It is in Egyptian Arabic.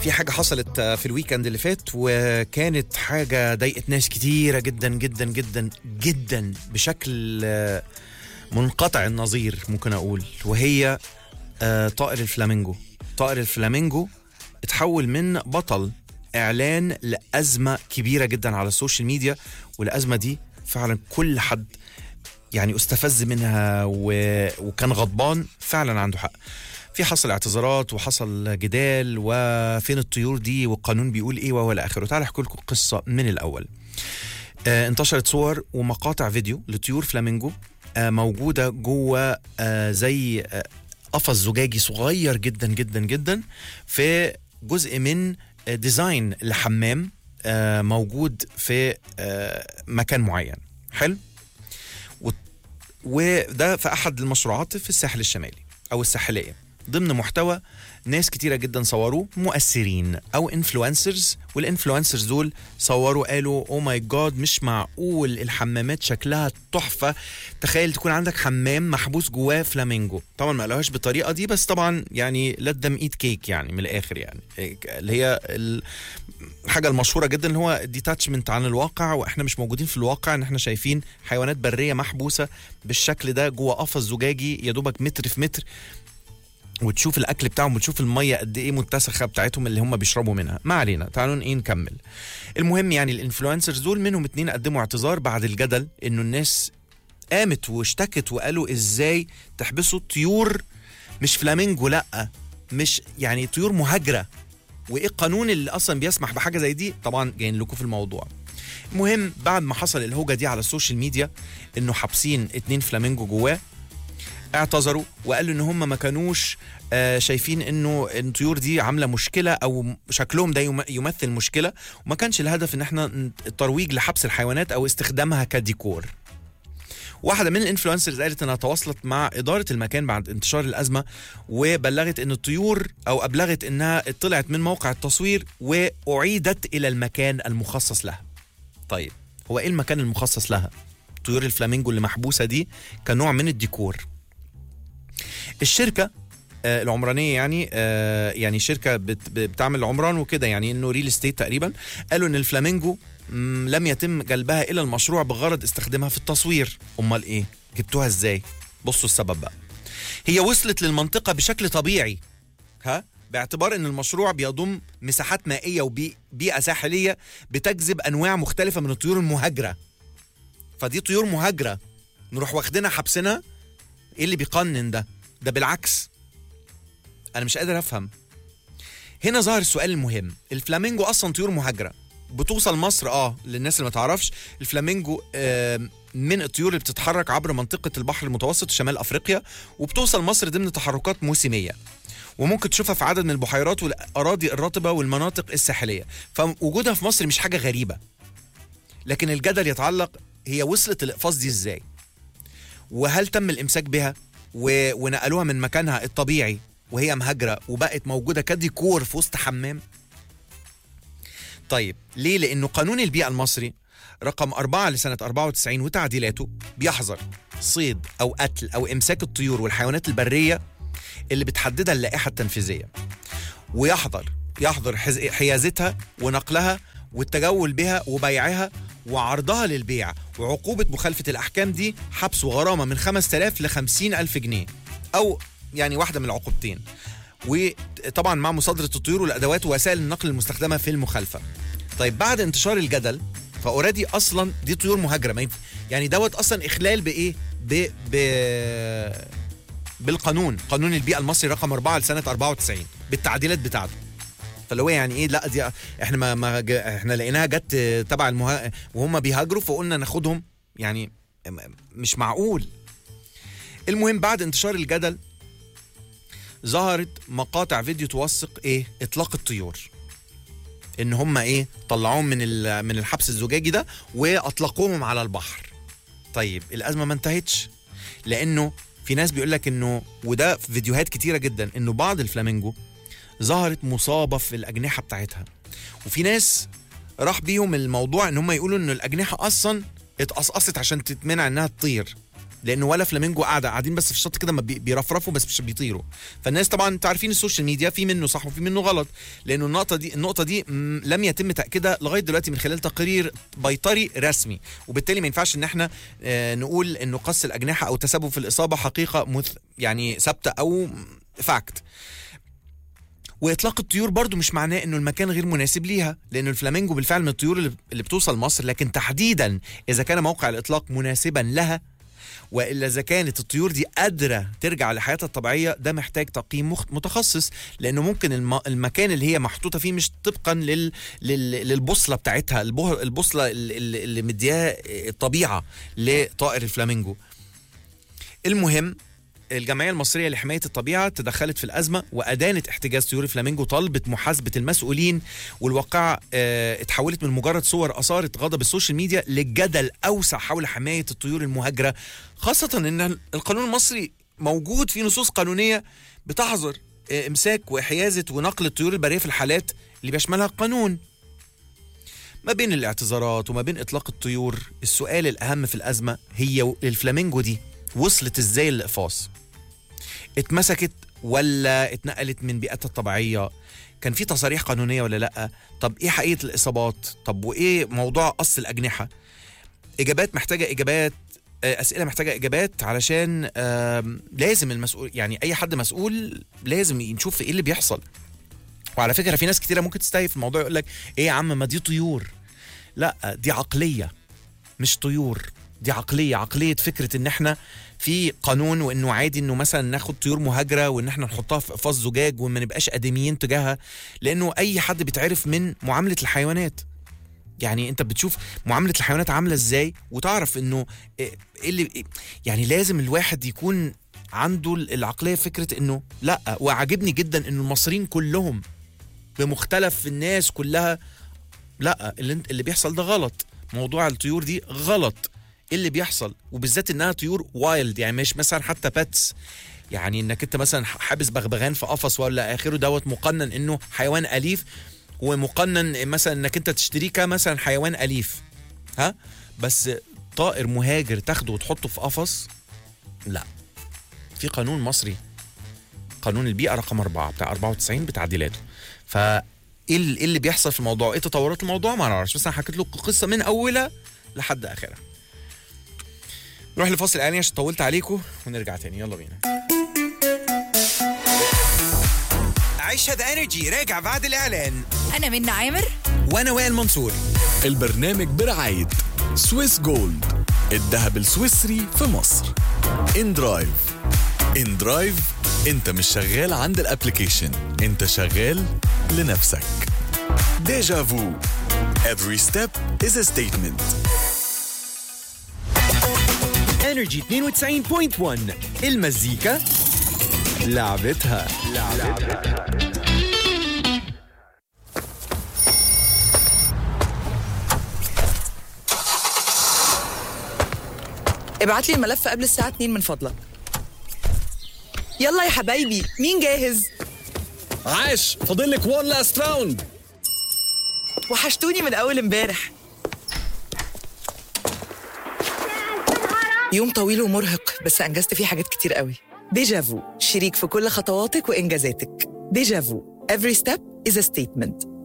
في حاجة حصلت في الويكند اللي فات وكانت حاجة ضايقت ناس كتيرة جدا جدا جدا جدا بشكل آه، منقطع النظير ممكن أقول وهي آه، طائر الفلامينجو طائر الفلامينجو اتحول من بطل إعلان لأزمة كبيرة جدا على السوشيال ميديا والأزمة دي فعلا كل حد يعني استفز منها و... وكان غضبان فعلا عنده حق في حصل اعتذارات وحصل جدال وفين الطيور دي والقانون بيقول ايه والى اخره تعالوا احكي لكم قصه من الاول آه انتشرت صور ومقاطع فيديو لطيور فلامينجو آه موجوده جوه آه زي آه قفص زجاجي صغير جدا جدا جدا في جزء من آه، ديزاين لحمام آه موجود في آه مكان معين حلو و- وده في احد المشروعات في الساحل الشمالي او الساحليه ضمن محتوى ناس كتيرة جدا صوروه مؤثرين او انفلونسرز والانفلونسرز دول صوروا قالوا او ماي جاد مش معقول الحمامات شكلها تحفة تخيل تكون عندك حمام محبوس جواه فلامينجو طبعا ما قالوهاش بالطريقة دي بس طبعا يعني let them eat cake يعني من الاخر يعني اللي هي ال- الحاجة المشهورة جدا اللي هو ديتاتشمنت عن الواقع واحنا مش موجودين في الواقع ان احنا شايفين حيوانات برية محبوسة بالشكل ده جوه قفص زجاجي يا دوبك متر في متر وتشوف الاكل بتاعهم وتشوف الميه قد ايه متسخه بتاعتهم اللي هم بيشربوا منها ما علينا تعالوا ايه نكمل المهم يعني الانفلونسرز دول منهم اتنين قدموا اعتذار بعد الجدل انه الناس قامت واشتكت وقالوا ازاي تحبسوا طيور مش فلامينجو لا مش يعني طيور مهاجره وايه القانون اللي اصلا بيسمح بحاجه زي دي طبعا جايين لكم في الموضوع المهم بعد ما حصل الهوجه دي على السوشيال ميديا انه حابسين اتنين فلامينجو جواه اعتذروا وقالوا ان هم ما كانوش آه، شايفين انه الطيور دي عامله مشكله او شكلهم ده يم- يمثل مشكله وما كانش الهدف ان احنا ن- الترويج لحبس الحيوانات او استخدامها كديكور واحده من الانفلونسرز قالت انها تواصلت مع اداره المكان بعد انتشار الازمه وبلغت ان الطيور او ابلغت انها طلعت من موقع التصوير واعيدت الى المكان المخصص لها طيب هو ايه المكان المخصص لها طيور الفلامينجو اللي محبوسه دي كنوع من الديكور الشركه آه، العمرانيه يعني آه، يعني شركه بت- بتعمل عمران وكده يعني انه ريل استيت تقريبا قالوا ان الفلامينجو مم، لم يتم جلبها الى المشروع بغرض استخدامها في التصوير امال ايه جبتوها ازاي بصوا السبب بقى هي وصلت للمنطقه بشكل طبيعي ها باعتبار ان المشروع بيضم مساحات مائيه وبيئه ساحليه بتجذب انواع مختلفه من الطيور المهاجره فدي طيور مهاجره نروح واخدينها حابسينها ايه اللي بيقنن ده ده بالعكس انا مش قادر افهم هنا ظهر السؤال المهم الفلامينجو اصلا طيور مهاجره بتوصل مصر اه للناس اللي ما تعرفش الفلامينجو آه من الطيور اللي بتتحرك عبر منطقه البحر المتوسط وشمال افريقيا وبتوصل مصر ضمن تحركات موسميه وممكن تشوفها في عدد من البحيرات والاراضي الرطبه والمناطق الساحليه فوجودها في مصر مش حاجه غريبه لكن الجدل يتعلق هي وصلت الاقفاص دي ازاي وهل تم الامساك بها و... ونقلوها من مكانها الطبيعي وهي مهاجره وبقت موجوده كديكور في وسط حمام طيب ليه لانه قانون البيئه المصري رقم أربعة لسنة 94 وتعديلاته بيحظر صيد أو قتل أو إمساك الطيور والحيوانات البرية اللي بتحددها اللائحة التنفيذية ويحظر يحظر حز- حيازتها ونقلها والتجول بها وبيعها وعرضها للبيع وعقوبة مخالفة الأحكام دي حبس وغرامة من 5000 ل 50000 جنيه أو يعني واحدة من العقوبتين وطبعا مع مصادرة الطيور والأدوات ووسائل النقل المستخدمة في المخالفة طيب بعد انتشار الجدل فاوريدي اصلا دي طيور مهاجره ما ينف- يعني دوت اصلا اخلال بايه ب... ب... بالقانون قانون البيئه المصري رقم 4 لسنه 94 بالتعديلات بتاعته فاللي هو يعني ايه لا دي احنا ما, ما ج- احنا لقيناها جت تبع المها... وهم بيهاجروا فقلنا ناخدهم يعني م- مش معقول المهم بعد انتشار الجدل ظهرت مقاطع فيديو توثق ايه اطلاق الطيور ان هم ايه طلعوهم من ال- من الحبس الزجاجي ده واطلقوهم على البحر طيب الازمه ما انتهتش لانه في ناس بيقول لك انه وده في فيديوهات كتيره جدا انه بعض الفلامينجو ظهرت مصابه في الاجنحه بتاعتها وفي ناس راح بيهم الموضوع ان هم يقولوا ان الاجنحه اصلا اتقصقصت عشان تتمنع انها تطير لانه ولا فلامينجو قاعده قاعدين بس في الشط كده ما بي- بيرفرفوا بس مش بيطيروا فالناس طبعا انتوا عارفين السوشيال ميديا في منه صح وفي منه غلط لانه النقطه دي النقطه دي مم، لم يتم تاكيدها لغايه دلوقتي من خلال تقرير بيطري رسمي وبالتالي ما ينفعش ان احنا آه، نقول انه قص الاجنحه او تسبب في الاصابه حقيقه مث يعني ثابته او فاكت واطلاق الطيور برضو مش معناه انه المكان غير مناسب ليها لانه الفلامينجو بالفعل من الطيور اللي اللي بتوصل مصر لكن تحديدا اذا كان موقع الاطلاق مناسبا لها والا اذا كانت الطيور دي قادره ترجع لحياتها الطبيعيه ده محتاج تقييم مخ- متخصص لانه ممكن الم... المكان اللي هي محطوطه فيه مش طبقا لل... لل... للبوصله بتاعتها البه... البوصله اللي, اللي- اللي مديها الطبيعه لطائر الفلامينجو المهم الجمعيه المصريه لحمايه الطبيعه تدخلت في الازمه وادانت احتجاز طيور الفلامينجو طالبت محاسبه المسؤولين والواقعه آه، اتحولت من مجرد صور اثارت غضب السوشيال ميديا لجدل اوسع حول حمايه الطيور المهاجره خاصه ان القانون المصري موجود في نصوص قانونيه بتحظر آه، امساك وحيازه ونقل الطيور البريه في الحالات اللي بيشملها القانون ما بين الاعتذارات وما بين اطلاق الطيور السؤال الاهم في الازمه هي الفلامينجو دي وصلت ازاي الاقفاص اتمسكت ولا اتنقلت من بيئتها الطبيعيه كان في تصاريح قانونيه ولا لا طب ايه حقيقه الاصابات طب وايه موضوع قص الاجنحه اجابات محتاجه اجابات آه، اسئله محتاجه اجابات علشان آم، لازم المسؤول يعني اي حد مسؤول لازم نشوف ايه اللي بيحصل وعلى فكره في ناس كتيره ممكن تستهي في الموضوع يقول لك ايه يا عم ما دي طيور لا دي عقليه مش طيور دي عقليه عقليه فكره ان احنا في قانون وانه عادي انه مثلا ناخد طيور مهاجره وان احنا نحطها في قفص زجاج وما نبقاش ادميين تجاهها لانه اي حد بيتعرف من معامله الحيوانات يعني انت بتشوف معامله الحيوانات عامله ازاي وتعرف انه ايه إيه اللي إيه يعني لازم الواحد يكون عنده العقليه فكره انه لا وعجبني جدا انه المصريين كلهم بمختلف الناس كلها لا اللي, انت- اللي بيحصل ده غلط موضوع الطيور دي غلط ايه اللي بيحصل وبالذات انها طيور وايلد يعني مش مثلا حتى باتس يعني انك انت مثلا حابس بغبغان في قفص ولا اخره دوت مقنن انه حيوان اليف ومقنن مثلا انك انت تشتريه كمثلا حيوان اليف ها بس طائر مهاجر تاخده وتحطه في قفص لا في قانون مصري قانون البيئه رقم أربعة بتاع 94 بتعديلاته ف ايه ال- إيه اللي بيحصل في الموضوع ايه تطورات الموضوع ما نعرفش بس انا حكيت له القصه من اولها لحد اخرها نروح لفاصل اعلاني عشان طولت عليكم ونرجع تاني يلا بينا عيشها ذا انرجي راجع بعد الاعلان أنا منى عامر وانا وائل منصور البرنامج برعاية سويس جولد الذهب السويسري في مصر ان درايف ان درايف انت مش شغال عند الابليكيشن انت شغال لنفسك ديجا فو every step is a statement انرجي 92.1 المزيكا لعبتها ابعت لي الملف قبل الساعة 2 من فضلك يلا يا حبايبي مين جاهز؟ عاش فاضل لك وان لاست راوند وحشتوني من أول امبارح يوم طويل ومرهق بس أنجزت فيه حاجات كتير قوي ديجافو شريك في كل خطواتك وإنجازاتك ديجافو every step is a statement